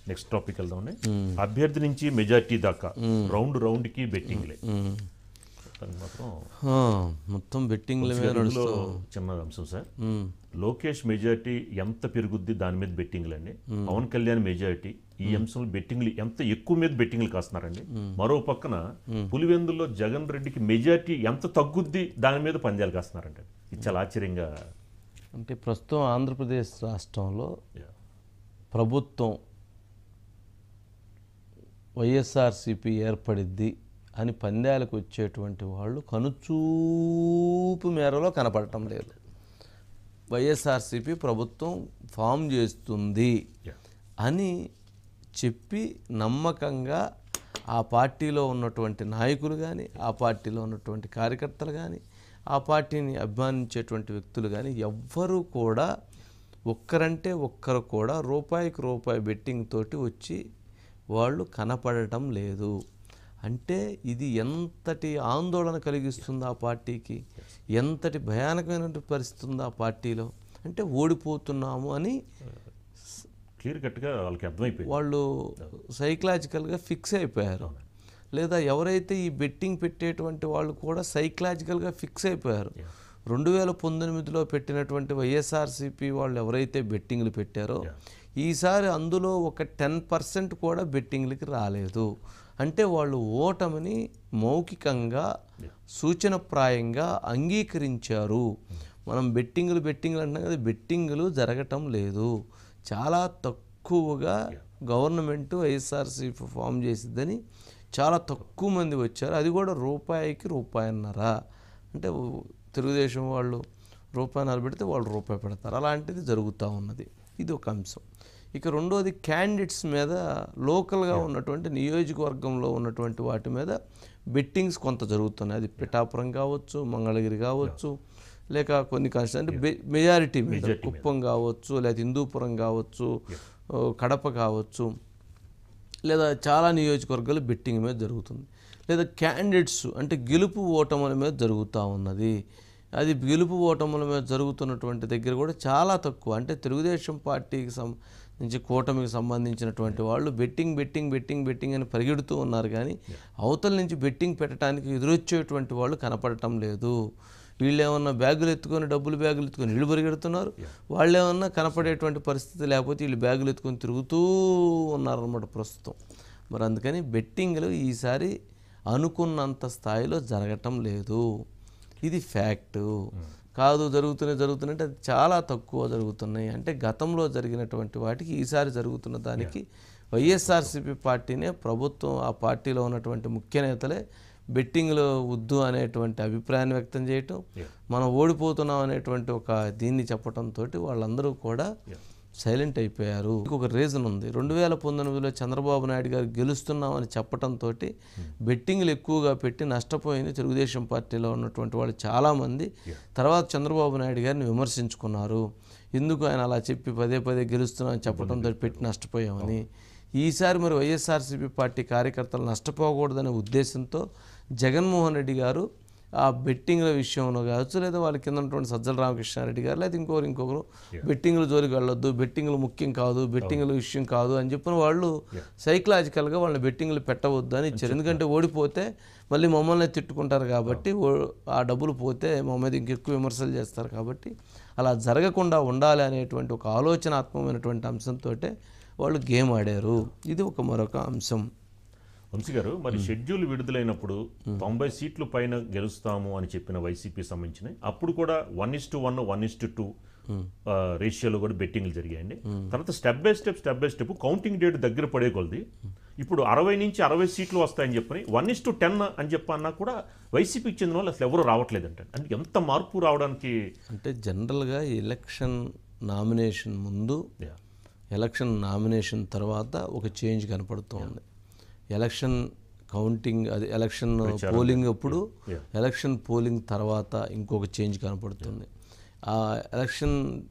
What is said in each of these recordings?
Next topic వెళ్దామండి అభ్యర్థి నుంచి మెజార్టీ దాకా రౌండ్ రౌండ్ కి బెట్టింగ్లే దానికి మాత్రం ఆ, మొత్తం బెట్టింగ్ల మీద ఇందులో నడుస్తూ చిన్న అంశం సార్ ఉమ్, లోకేష్ మెజారిటీ ఎంత పెరుగుద్ది దాని మీద బెట్టింగ్లు అండి పవన్ కళ్యాణ్ మెజారిటీ ఈ అంశంలో బెట్టింగ్లు ఎంత ఎక్కువ మీద బెట్టింగ్లు కాస్తున్నారండి మరో పక్కన పులివెందుల్లో జగన్ రెడ్డికి మెజారిటీ ఎంత తగ్గుద్ది దాని మీద పందాలు కాస్తున్నారండి ఇది చాలా ఆశ్చర్యంగా అంటే ప్రస్తుతం ఆంధ్రప్రదేశ్ రాష్ట్రంలో yeah. ప్రభుత్వం వైఎస్ఆర్సిపి ఏర్పడిద్ది అని పందాలకు వచ్చేటువంటి వాళ్ళు కనుచూపు మేరలో కనపడటం లేదు వైఎస్ఆర్సిపి ప్రభుత్వం ఫామ్ చేస్తుంది Yeah. అని చెప్పి నమ్మకంగా ఆ పార్టీలో ఉన్నటువంటి నాయకులు కానీ ఆ పార్టీలో ఉన్నటువంటి కార్యకర్తలు కానీ ఆ పార్టీని అభిమానించేటువంటి వ్యక్తులు కానీ ఎవ్వరూ కూడా ఒక్కరంటే ఒక్కరు కూడా రూపాయికి రూపాయి బెట్టింగ్ తోటి వచ్చి వాళ్ళు కనపడటం లేదు అంటే ఇది ఎంతటి ఆందోళన కలిగిస్తుంది ఆ పార్టీకి ఎంతటి భయానకమైన పరిస్థితి ఉంది ఆ పార్టీలో అంటే ఓడిపోతున్నాము అని క్లియర్ కట్గా వాళ్ళకి అర్థమైపోయింది వాళ్ళు సైకలాజికల్గా ఫిక్స్ అయిపోయారు లేదా ఎవరైతే ఈ బెట్టింగ్ పెట్టేటువంటి వాళ్ళు కూడా సైకలాజికల్గా ఫిక్స్ అయిపోయారు రెండు వేల పంతొమ్మిదిలో పెట్టినటువంటి వైఎస్ఆర్సీపీ వాళ్ళు ఎవరైతే బెట్టింగ్లు పెట్టారో ఈసారి అందులో ఒక టెన్ పర్సెంట్ కూడా బెట్టింగ్లకి రాలేదు అంటే వాళ్ళు ఓటమిని మౌఖికంగా సూచనప్రాయంగా అంగీకరించారు మనం బెట్టింగ్లు బెట్టింగ్లు అంటున్నాం కదా బెట్టింగ్లు జరగటం లేదు చాలా తక్కువగా గవర్నమెంట్ వైఎస్ఆర్సీపీ ఫామ్ చేసిద్దని చాలా తక్కువ మంది వచ్చారు అది కూడా రూపాయికి రూపాయన్నర అంటే ఉ- తెలుగుదేశం వాళ్ళు రూపాయన్నర పెడితే వాళ్ళు రూపాయి పెడతారు అలాంటిది జరుగుతూ ఉన్నది ఇది ఒక అంశం ఇక రెండోది క్యాండిడేట్స్ మీద లోకల్గా ఉన్నటువంటి నియోజకవర్గంలో ఉన్నటువంటి వాటి మీద బెట్టింగ్స్ కొంత జరుగుతున్నాయి అది పిఠాపురం కావచ్చు మంగళగిరి కావచ్చు లేక కొన్ని కాన్స్టి అంటే బె- మెజారిటీ మీద కుప్పం కావచ్చు లేదా హిందూపురం కావచ్చు ఓ, కడప కావచ్చు లేదా చాలా నియోజకవర్గాలు బెట్టింగ్ మీద జరుగుతుంది లేదా క్యాండిడేట్స్ అంటే గెలుపు ఓటముల మీద జరుగుతూ ఉన్నది అది గెలుపు ఓటముల మీద జరుగుతున్నటువంటి దగ్గర కూడా చాలా తక్కువ అంటే తెలుగుదేశం పార్టీకి సం నుంచి కూటమికి సంబంధించినటువంటి వాళ్ళు బెట్టింగ్ బెట్టింగ్ బెట్టింగ్ బెట్టింగ్ అని పరిగెడుతూ ఉన్నారు కానీ అవతల నుంచి బెట్టింగ్ పెట్టడానికి ఎదురొచ్చేటువంటి వాళ్ళు కనపడటం లేదు వీళ్ళు ఏమన్నా బ్యాగులు ఎత్తుకొని డబ్బులు బ్యాగులు ఎత్తుకొని వీళ్ళు పరిగెడుతున్నారు వాళ్ళు ఏమన్నా కనపడేటువంటి పరిస్థితి లేకపోతే వీళ్ళు బ్యాగులు ఎత్తుకొని తిరుగుతూ ఉన్నారన్నమాట ప్రస్తుతం మరి అందుకని బెట్టింగ్లు ఈసారి అనుకున్నంత స్థాయిలో జరగటం లేదు ఇది ఫ్యాక్టు కాదు జరుగుతున్నాయి జరుగుతున్నాయి అంటే అది చాలా తక్కువ జరుగుతున్నాయి అంటే గతంలో జరిగినటువంటి వాటికి ఈసారి జరుగుతున్న దానికి వైఎస్ఆర్సీపీ పార్టీనే ప్రభుత్వం ఆ పార్టీలో ఉన్నటువంటి ముఖ్య నేతలే బెట్టింగ్లో వద్దు అనేటువంటి అభిప్రాయాన్ని వ్యక్తం చేయటం మనం ఓడిపోతున్నాం అనేటువంటి ఒక దీన్ని చెప్పడంతో వాళ్ళందరూ కూడా సైలెంట్ అయిపోయారు ఇంకొక రీజన్ ఉంది రెండు వేల పంతొమ్మిదిలో చంద్రబాబు నాయుడు గారు గెలుస్తున్నామని చెప్పడంతో బెట్టింగ్లు ఎక్కువగా పెట్టి నష్టపోయింది తెలుగుదేశం పార్టీలో ఉన్నటువంటి వాళ్ళు చాలామంది తర్వాత చంద్రబాబు నాయుడు గారిని విమర్శించుకున్నారు ఎందుకు ఆయన అలా చెప్పి పదే పదే గెలుస్తున్నామని చెప్పడంతో పెట్టి నష్టపోయామని ఈసారి మరి వైఎస్ఆర్సీపీ పార్టీ కార్యకర్తలు నష్టపోకూడదనే ఉద్దేశంతో జగన్మోహన్ రెడ్డి గారు ఆ బెట్టింగ్ల విషయంలో కావచ్చు లేదా వాళ్ళ కింద ఉన్నటువంటి సజ్జల రామకృష్ణారెడ్డి గారు లేదా ఇంకొకరు ఇంకొకరు బెట్టింగ్ల జోలికి వెళ్ళొద్దు బెట్టింగ్లు ముఖ్యం కాదు బెట్టింగ్ల విషయం కాదు అని చెప్పిన వాళ్ళు సైకలాజికల్గా వాళ్ళని బెట్టింగ్లు పెట్టవద్దు అని ఇచ్చారు ఎందుకంటే ఓడిపోతే మళ్ళీ మమ్మల్ని తిట్టుకుంటారు కాబట్టి ఓ- ఆ డబ్బులు పోతే మా మీద ఇంకెక్కువ విమర్శలు చేస్తారు కాబట్టి అలా జరగకుండా ఉండాలి అనేటువంటి ఒక ఆలోచనాత్మకమైనటువంటి అంశంతో వాళ్ళు గేమ్ ఆడారు ఇది ఒక మరొక అంశం వంశీ గారు మరి షెడ్యూల్ విడుదలైనప్పుడు తొంభై సీట్లు పైన గెలుస్తాము అని చెప్పిన వైసీపీ సంబంధించిన అప్పుడు కూడా one is to one one is to two రేషియోలో కూడా బెట్టింగ్లు జరిగాయండి తర్వాత step by step step by step counting date దగ్గర పడే కొలది ఇప్పుడు అరవై నుంచి అరవై సీట్లు వస్తాయని చెప్పని వన్ ఇస్ టు టెన్ అని చెప్పన్నా కూడా వైసీపీకి చెందిన వాళ్ళు అసలు ఎవరు రావట్లేదంట అంటే ఎంత మార్పు రావడానికి అంటే జనరల్గా ఎలక్షన్ నామినేషన్ ముందు Yeah. ఎలక్షన్ నామినేషన్ తర్వాత ఒక చేంజ్ కనపడుతోంది ఎలక్షన్ కౌంటింగ్ అది ఎలక్షన్ పోలింగ్ అప్పుడు Yeah. ఎలక్షన్ పోలింగ్ తర్వాత ఇంకొక చేంజ్ కనపడుతుంది ఆ ఎలక్షన్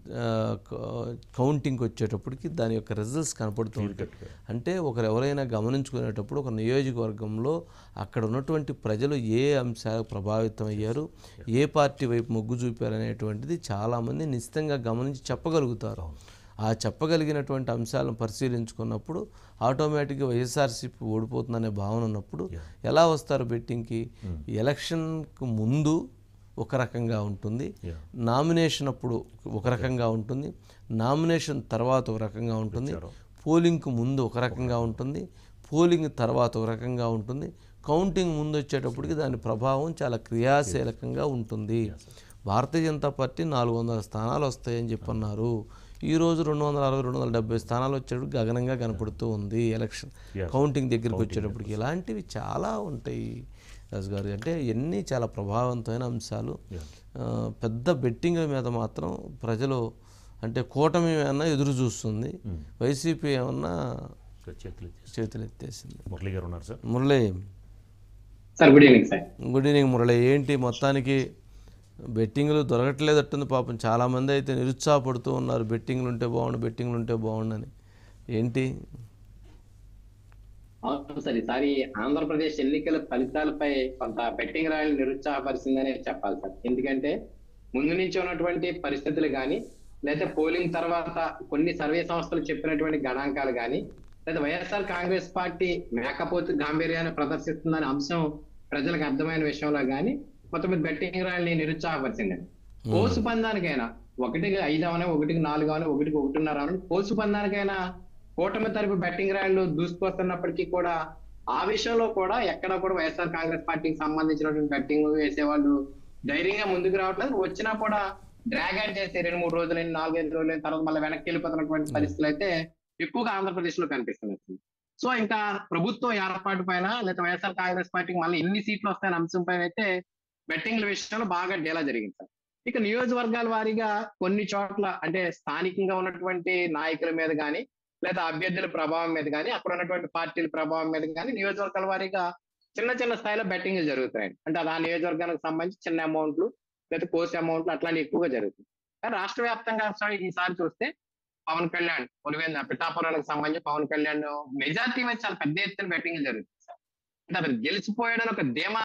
కౌంటింగ్కి వచ్చేటప్పటికి దాని యొక్క రిజల్ట్స్ కనపడుతుంది అంటే ఒకరు ఎవరైనా గమనించుకునేటప్పుడు ఒక నియోజకవర్గంలో అక్కడ ఉన్నటువంటి ప్రజలు ఏ అంశాలకు ప్రభావితం అయ్యారు ఏ పార్టీ వైపు మొగ్గు చూపారు అనేటువంటిది చాలామంది నిశ్చితంగా గమనించి చెప్పగలుగుతారు ఆ చెప్పగలిగినటువంటి అంశాలను పరిశీలించుకున్నప్పుడు ఆటోమేటిక్గా వైఎస్ఆర్సీపీ ఓడిపోతుందనే భావన ఉన్నప్పుడు ఎలా వస్తారు బెట్టింగ్కి ఎలక్షన్కు ముందు ఒక రకంగా ఉంటుంది Yeah. నామినేషన్ అప్పుడు ఒక రకంగా ఉంటుంది నామినేషన్ తర్వాత ఒక రకంగా ఉంటుంది పోలింగ్కు ముందు ఒక రకంగా ఉంటుంది పోలింగ్ తర్వాత ఒక రకంగా ఉంటుంది కౌంటింగ్ ముందు వచ్చేటప్పటికి దాని ప్రభావం చాలా క్రియాశీలకంగా ఉంటుంది భారతీయ జనతా పార్టీ నాలుగు వందల స్థానాలు వస్తాయని చెప్పన్నారు ఈరోజు రెండు వందల అరవై రెండు వందల డెబ్బై స్థానాలు వచ్చేటప్పుడు గగనంగా కనపడుతూ ఉంది ఎలక్షన్ Yes. కౌంటింగ్ దగ్గరికి వచ్చేటప్పటికి ఇలాంటివి చాలా ఉంటాయి రాజు గారు అంటే ఎన్ని చాలా ప్రభావవంతమైన అంశాలు ఆ, పెద్ద బెట్టింగ్ల మీద మాత్రం ప్రజలు అంటే కూటమి ఏమన్నా ఎదురు చూస్తుంది వైసీపీ ఏమన్నా ఇక్కడ చేతులు ఎత్తేసి. చేతులు ఎత్తేసింది మురళి గారు ఉన్నారు sir Murali sir good evening sir good evening Murali ఏంటి మొత్తానికి బెట్టింగ్లు దొరకట్లేదట్టుంది పాపం చాలామంది అయితే నిరుత్సాహపడుతూ ఉన్నారు బెట్టింగ్లు ఉంటే బాగుండు బెట్టింగ్లు ఉంటే బాగుండని ఏంటి అవును సార్ ఈసారి ఆంధ్రప్రదేశ్ ఎన్నికల ఫలితాలపై కొంత బెట్టింగ్ రాయలు నిరుత్సాహపరిచిందనే చెప్పాలి సార్ ఎందుకంటే ముందు నుంచి ఉన్నటువంటి పరిస్థితులు కానీ లేదా పోలింగ్ తర్వాత కొన్ని సర్వే సంస్థలు చెప్పినటువంటి గణాంకాలు కానీ లేదా వైఎస్ఆర్ కాంగ్రెస్ పార్టీ మేకపోతు గాంభీర్యాన్ని ప్రదర్శిస్తుందనే అంశం ప్రజలకు అర్థమైన విషయంలో కానీ మొత్తం మీద బెట్టింగ్ రాయల్ని నిరుత్సాహపరిచిందండి కోసు పందానికైనా ఒకటికి ఐదు అవనే ఒకటికి నాలుగు అవనే ఒకటికి ఒకటిన్నర అవనే కోసు పందానికైనా కూటమి తరపు బెట్టింగ్ రాయలు దూసుకొస్తున్నప్పటికీ కూడా ఆ విషయంలో కూడా ఎక్కడ కూడా వైఎస్ఆర్ కాంగ్రెస్ పార్టీకి సంబంధించినటువంటి బెట్టింగ్ వేసేవాళ్ళు ధైర్యంగా ముందుకు రావట్లేదు వచ్చినా కూడా డ్రాగ్ అవుట్ చేసి రెండు మూడు రోజులైన నాలుగైదు రోజులైన తర్వాత మళ్ళీ వెనక్కి వెళ్ళిపోతున్నటువంటి పరిస్థితులు అయితే ఎక్కువగా ఆంధ్రప్రదేశ్ లో కనిపిస్తున్నాయి సో ఇంకా ప్రభుత్వం ఏర్పాటు పైన లేదా వైఎస్ఆర్ కాంగ్రెస్ పార్టీకి మళ్ళీ ఎన్ని సీట్లు వస్తాయనే అంశం పైన అయితే బెట్టింగ్ల విషయంలో బాగా డేలా జరిగింది సార్ ఇక నియోజకవర్గాల వారీగా కొన్ని చోట్ల అంటే స్థానికంగా ఉన్నటువంటి నాయకుల మీద కానీ లేదా అభ్యర్థుల ప్రభావం మీద కానీ అక్కడ ఉన్నటువంటి పార్టీల ప్రభావం మీద కానీ నియోజకవర్గాల వారీగా చిన్న చిన్న స్థాయిలో బెట్టింగ్ జరుగుతున్నాయి అంటే అది ఆ నియోజకవర్గానికి సంబంధించి చిన్న అమౌంట్లు లేదా కోసి అమౌంట్లు అట్లాంటి ఎక్కువగా జరుగుతుంది కానీ రాష్ట్ర వ్యాప్తంగా ఒకసారి ఈసారి చూస్తే పవన్ కళ్యాణ్ పులివెంద పిఠాపురానికి సంబంధించి పవన్ కళ్యాణ్ మెజార్టీ మీద చాలా పెద్ద ఎత్తున బెట్టింగ్ జరుగుతుంది సార్ అంటే అతను గెలిచిపోయాడని ఒక ధీమా